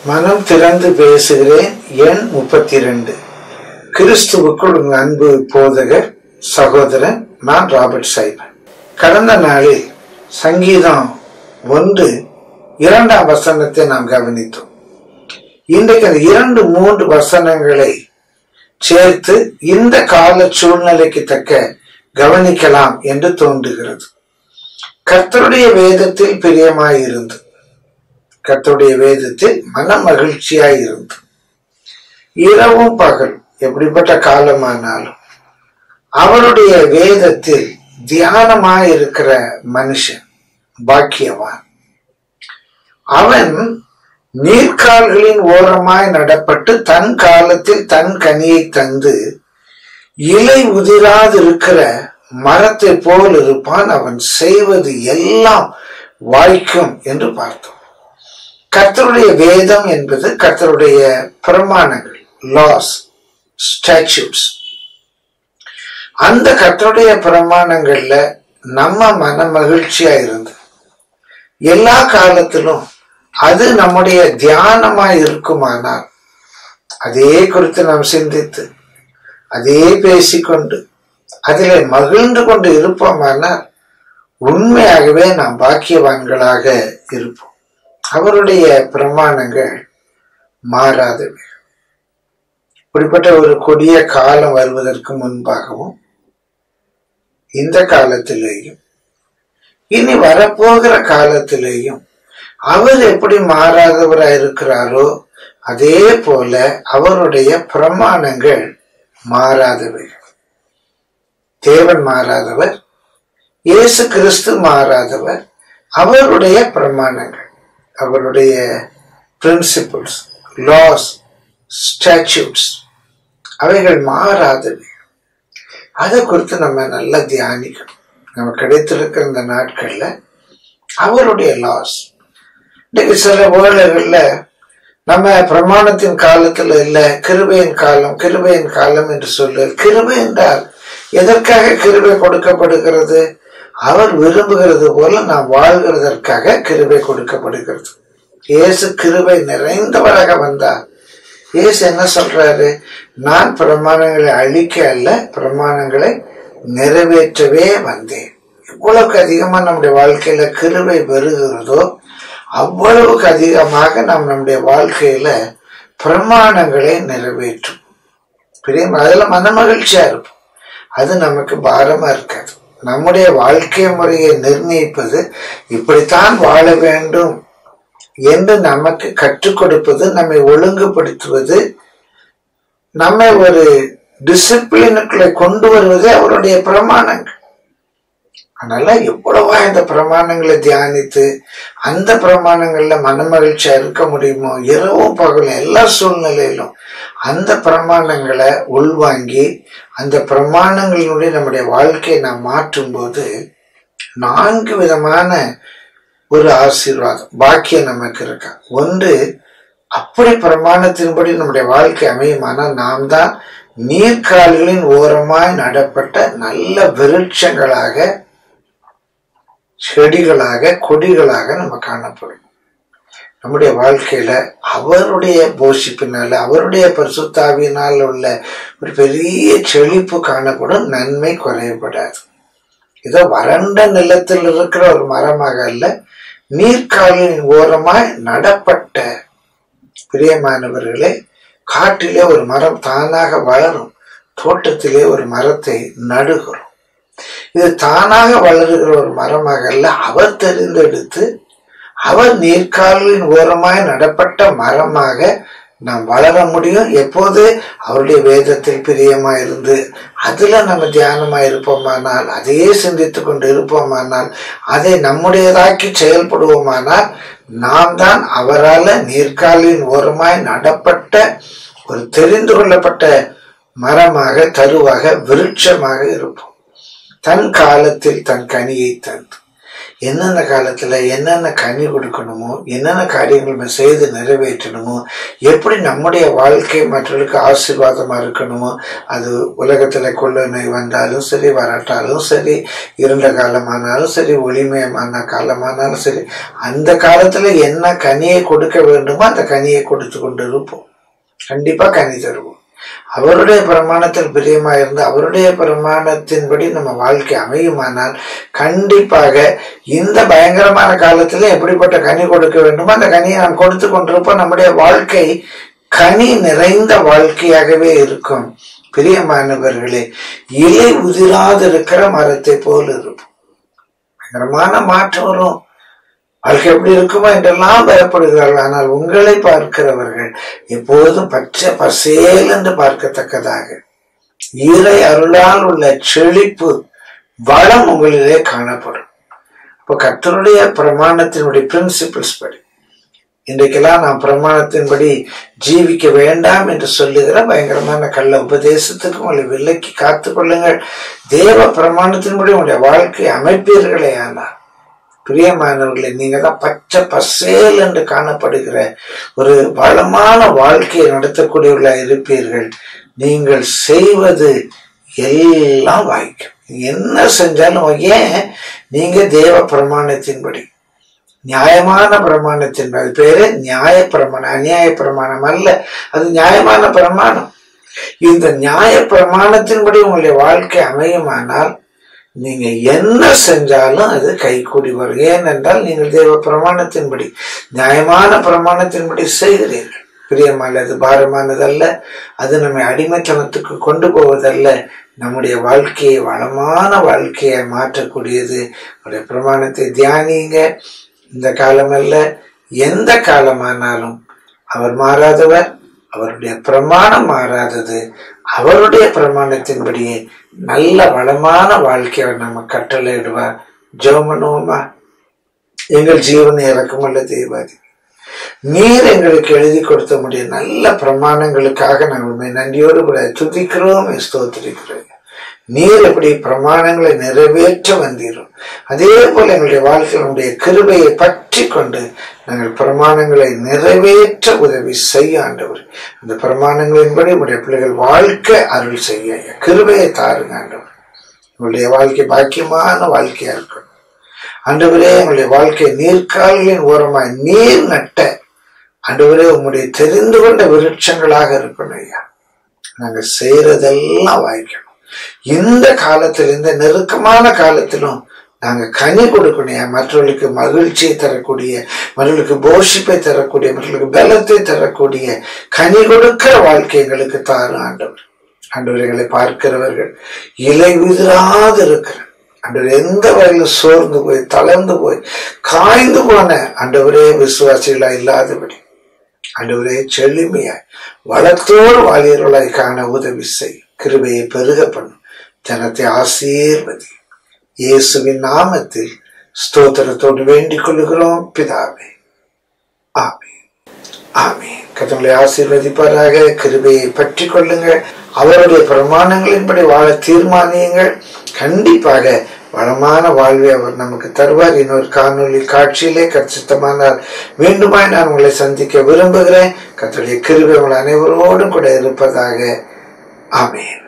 மனம் திறந்து பேசுகிறேன் எண் முப்பத்தி ரெண்டு கிறிஸ்துவுக்குள் உங்கள் அன்பு போதகர் சகோதரன் நான் ராபர்ட் சைமன் கடந்த நாளில் சங்கீதம் ஒன்று இரண்டாம் வசனத்தை நாம் கவனித்தோம் இன்றைக்கு அந்த இரண்டு மூன்று வசனங்களை சேர்த்து இந்த கால சூழ்நிலைக்கு தக்க கவனிக்கலாம் என்று தோன்றுகிறது கர்த்தருடைய வேதத்தில் பிரியமாயிருந்து கர்த்தருடைய வேதத்தில் மன மகிழ்ச்சியாய் இருந்து இரவும் பகல் எப்படிப்பட்ட காலமானாலும் அவருடைய வேதத்தில் தியானமாய் இருக்கிற மனுஷன் பாக்கியவான் அவன் நீர்க்கால்களின் ஓரமாய் நடப்பட்டு தன் காலத்தில் தன் கனியை தந்து இலை உதிராதிருக்கிற மரத்தை போல் இருப்பான் அவன் செய்வது எல்லாம் வாய்க்கும் என்று பார்த்தோம் கர்த்தருடைய வேதம் என்பது கர்த்தருடைய பிரமாணங்கள் லாஸ் ஸ்டாச்சூட்ஸ் அந்த கர்த்தருடைய பிரமாணங்கள்ல நம்ம மன மகிழ்ச்சியா இருந்து எல்லா காலத்திலும் அது நம்முடைய தியானமா இருக்குமானால் அதே குறித்து நாம் சிந்தித்து அதே பேசிக்கொண்டு அதில் மகிழ்ந்து கொண்டு இருப்போமானால் உண்மையாகவே நாம் பாக்கியவான்களாக இருப்போம் அவருடைய பிரமாணங்கள் மாறாதவை இப்படிப்பட்ட ஒரு கொடிய காலம் வருவதற்கு முன்பாகவும் இந்த காலத்திலேயும் இனி வரப்போகிற காலத்திலேயும் அவர் எப்படி மாறாதவராக இருக்கிறாரோ அதே போல அவருடைய பிரமாணங்கள் மாறாதவை தேவன் மாறாதவர் இயேசு கிறிஸ்து மாறாதவர் அவருடைய பிரமாணங்கள் அவருடைய பிரின்சிபிள்ஸ் லாஸ் ஸ்டாச்சூட்ஸ் அவைகள் மாறாதவை அதை குறித்து நம்ம நல்லா தியானிக்கணும் நம்ம கிடைத்திருக்கிற இந்த நாட்கள்ல அவருடைய லாஸ் இன்னைக்கு சில வேளைகள்ல நம்ம பிரமாணத்தின் காலத்துல இல்ல கிருபையின் காலம் கிருபையின் காலம் என்று சொல்லு கிருபை என்றால் எதற்காக கிருபை கொடுக்கப்படுகிறது அவர் விரும்புகிறது போல நாம் வாழ்கிறதற்காக கிருபை கொடுக்கப்படுகிறது இயேசு கிருபை நிறைந்தவராக வந்தார் இயேசு என்ன சொல்றாரு நான் பிரமாணங்களை அழிக்க அல்ல பிரமாணங்களை நிறைவேற்றவே வந்தேன் எவ்வளவுக்கு அதிகமா நம்முடைய வாழ்க்கையில கிருபை பெறுகிறதோ அவ்வளவுக்கு அதிகமாக நாம் நம்முடைய வாழ்க்கையில பிரமாணங்களை நிறைவேற்றும் பெரிய அதுல மன மகிழ்ச்சியா இருப்போம் அது நமக்கு பாரமா இருக்காது நம்முடைய வாழ்க்கை முறையை நிர்ணயிப்பது இப்படித்தான் வாழ வேண்டும் என்று நமக்கு கற்றுக் கொடுப்பது நம்மை ஒழுங்குபடுத்துவது நம்மை ஒரு டிசிப்ளினுக்குள்ள கொண்டு வருவதே அவருடைய பிரமாணங்கள் அதனால எவ்வளவா இந்த பிரமாணங்களை தியானித்து அந்த பிரமாணங்கள்ல மனமகிழ்ச்சியா இருக்க முடியுமோ இரவும் பகலும் எல்லா சூழ்நிலையிலும் அந்த பிரமாணங்களை உள்வாங்கி அந்த பிரமாணங்களினுடைய நம்முடைய வாழ்க்கையை நாம் மாற்றும் போது நான்கு விதமான ஒரு ஆசீர்வாதம் பாக்கியம் நமக்கு இருக்கா ஒன்று அப்படி பிரமாணத்தின்படி நம்முடைய வாழ்க்கை அமையுமானால் நாம் தான் நீர்க்கால்களின் ஓரமாய் நடப்பட்ட நல்ல விருட்சங்களாக செடிகளாக கொடிகளாக நம்ம காணப்படும் நம்முடைய வாழ்க்கையில அவருடைய போஷிப்பினால அவருடைய பரிசுத்தாவியினால் உள்ள ஒரு பெரிய செழிப்பு காணப்படும் நன்மை குறையப்படாது இதோ வறண்ட நிலத்தில் இருக்கிற ஒரு மரமாக அல்ல நீர்க்காலின் ஓரமாய் நடப்பட்ட பிரியமானவர்களே காட்டிலே ஒரு மரம் தானாக வளரும் தோட்டத்திலே ஒரு மரத்தை நடுகிறோம் இது தானாக வளருகிற ஒரு மரமாக அல்ல அவர் தெரிந்தெடுத்து அவர் நீர்க்காலின் ஓரமாய் நடப்பட்ட மரமாக நாம் வளர முடியும் எப்போது அவருடைய வேதத்தில் பிரியமா இருந்து அதுல நம்ம தியானமா இருப்போமானால் அதையே சிந்தித்து கொண்டு இருப்போமானால் அதை நம்முடையதாக்கி செயல்படுவோமானால் நாம் தான் அவரால் நீர்க்காலின் ஓரமாய் நடப்பட்ட ஒரு தெரிந்து கொள்ளப்பட்ட மரமாக தருவாக விருட்சமாக இருப்போம் தன் காலத்தில் தன் கனியை தந்து என்னென்ன காலத்துல என்னென்ன கனி கொடுக்கணுமோ என்னென்ன காரியங்கள் நம்ம செய்து நிறைவேற்றணுமோ எப்படி நம்முடைய வாழ்க்கை மற்றவர்களுக்கு ஆசீர்வாதமா இருக்கணுமோ அது உலகத்துல கொள்ள நோய் வந்தாலும் சரி வரட்டாலும் சரி இருண்ட காலமானாலும் சரி ஒளிமயமான காலமானாலும் சரி அந்த காலத்துல என்ன கனியை கொடுக்க வேண்டுமோ அந்த கனியை கொடுத்து கொண்டு இருப்போம் கண்டிப்பா கனி தருவோம் அவருடைய பிரமாணத்தில் பிரியமா இருந்து அவருடைய பிரமாணத்தின்படி நம்ம வாழ்க்கை அமையுமானால் கண்டிப்பாக இந்த பயங்கரமான காலத்துல எப்படிப்பட்ட கனி கொடுக்க வேண்டுமோ அந்த கனியை நாம் கொடுத்து கொண்டிருப்போம் நம்முடைய வாழ்க்கை கனி நிறைந்த வாழ்க்கையாகவே இருக்கும் பிரியமானவர்களே இலை உதிராதிருக்கிற மரத்தை போல் இருக்கும் பயங்கரமான மாற்றம் வரும் வாழ்க்கை எப்படி இருக்குமோ என்றெல்லாம் பயப்படுகிறார்கள் ஆனால் உங்களை பார்க்கிறவர்கள் எப்போதும் பச்சை பசேல் என்று பார்க்கத்தக்கதாக ஈரை அருளால் உள்ள செழிப்பு வளம் உங்களிலே காணப்படும் அப்போ கர்த்தருடைய பிரமாணத்தினுடைய பிரின்சிபிள்ஸ் படி இன்றைக்கெல்லாம் நாம் பிரமாணத்தின்படி ஜீவிக்க வேண்டாம் என்று சொல்லுகிற பயங்கரமான கள்ள உபதேசத்துக்கு உங்களை விலக்கி காத்து கொள்ளுங்கள் தேவ பிரமாணத்தின்படி உங்களுடைய வாழ்க்கை அமைப்பீர்களே ஆனால் பிரியமானவர்களே நீங்க தான் பச்சை பசேல் என்று காணப்படுகிற ஒரு வளமான வாழ்க்கையை நடத்தக்கூடியவர்களா இருப்பீர்கள் நீங்கள் செய்வது எல்லாம் வாய்க்கும் நீங்க என்ன செஞ்சாலும் ஏன் நீங்க தேவ பிரமாணத்தின்படி நியாயமான பிரமாணத்தின் அது பேரு நியாய பிரமாணம் அநியாய பிரமாணம் அல்ல அது நியாயமான பிரமாணம் இந்த நியாய பிரமாணத்தின்படி உங்களுடைய வாழ்க்கை அமையுமானால் நீங்க என்ன செஞ்சாலும் அது கைகூடி வரும் ஏனென்றால் நீங்கள் தேவ பிரமாணத்தின்படி நியாயமான பிரமாணத்தின்படி செய்கிறீர்கள் பிரியமானது பாரமானதல்ல அது நம்மை அடிமைத்தனத்துக்கு கொண்டு போவதல்ல நம்முடைய வாழ்க்கையை வளமான வாழ்க்கையை மாற்றக்கூடியது அவருடைய பிரமாணத்தை தியானிங்க இந்த காலமல்ல எந்த காலமானாலும் அவர் மாறாதவர் அவருடைய பிரமாணம் மாறாதது அவருடைய பிரமாணத்தின்படியே நல்ல வளமான வாழ்க்கையை அவர் நம்ம கட்டளையிடுவார் ஜோமனோமா எங்கள் ஜீவனை இறக்கமுள்ள தெய்வாதி நீர் எங்களுக்கு எழுதி கொடுத்த முடிய நல்ல பிரமாணங்களுக்காக நாங்கள் நன்றியோடு கூட துதிக்கிறோம் ஸ்தோத்திரிக்கிறோம் நீர் எப்படி பிரமாணங்களை நிறைவேற்ற வந்தீரும் அதே போல எங்களுடைய வாழ்க்கையில் உடைய கிருபையை பற்றி கொண்டு நாங்கள் பிரமாணங்களை நிறைவேற்ற உதவி செய்ய ஆண்டவர் அந்த பிரமாணங்களின்படி உடைய பிள்ளைகள் வாழ்க்கை அருள் செய்ய கிருபையை தாருங்க ஆண்டவர் உங்களுடைய வாழ்க்கை பாக்கியமான வாழ்க்கையா இருக்கணும் ஆண்டவரே எங்களுடைய வாழ்க்கை நீர்க்கால்களின் ஓரமாய் நீர் நட்ட ஆண்டவரே உங்களுடைய தெரிந்து கொண்ட விருட்சங்களாக இருக்கணும் ஐயா நாங்க செய்யறதெல்லாம் வாய்க்கணும் இந்த காலத்தில் இந்த நெருக்கமான காலத்திலும் நாங்க கனி கொடுக்கணும் மற்றவர்களுக்கு மகிழ்ச்சியை தரக்கூடிய மற்றவர்களுக்கு போஷிப்பை தரக்கூடிய மற்றவர்களுக்கு பலத்தை தரக்கூடிய கனி கொடுக்கிற வாழ்க்கை எங்களுக்கு தாரும் ஆண்டவர் ஆண்டவர் எங்களை பார்க்கிறவர்கள் இலை உதிராது இருக்கிற ஆண்டவர் எந்த வகையிலும் சோர்ந்து போய் தளர்ந்து போய் காய்ந்து போன ஆண்டவரே விசுவாசிகளா இல்லாதபடி ஆண்டவரே செழுமையாய் வளத்தோடு வாழியர்களாய் காண உதவி செய் கிருபையை பெருக பண்ணும் ஜனத்தை ஆசீர்வதி இயேசுவின் நாமத்தில் ஸ்தோத்திரத்தோடு வேண்டிக் கொள்ளுகிறோம் பிதாவே ஆமே ஆமே கத்தங்களை ஆசீர்வதிப்பாராக கிருபையை பற்றி கொள்ளுங்கள் அவருடைய பிரமாணங்களின்படி வாழ தீர்மானியுங்கள் கண்டிப்பாக வளமான வாழ்வை அவர் நமக்கு தருவார் இன்னொரு காணொலி காட்சியிலே கச்சித்தமானால் மீண்டுமாய் நான் உங்களை சந்திக்க விரும்புகிறேன் கத்தோடைய கிருபை உங்கள் அனைவரோடும் கூட இருப்பதாக ஆமேன்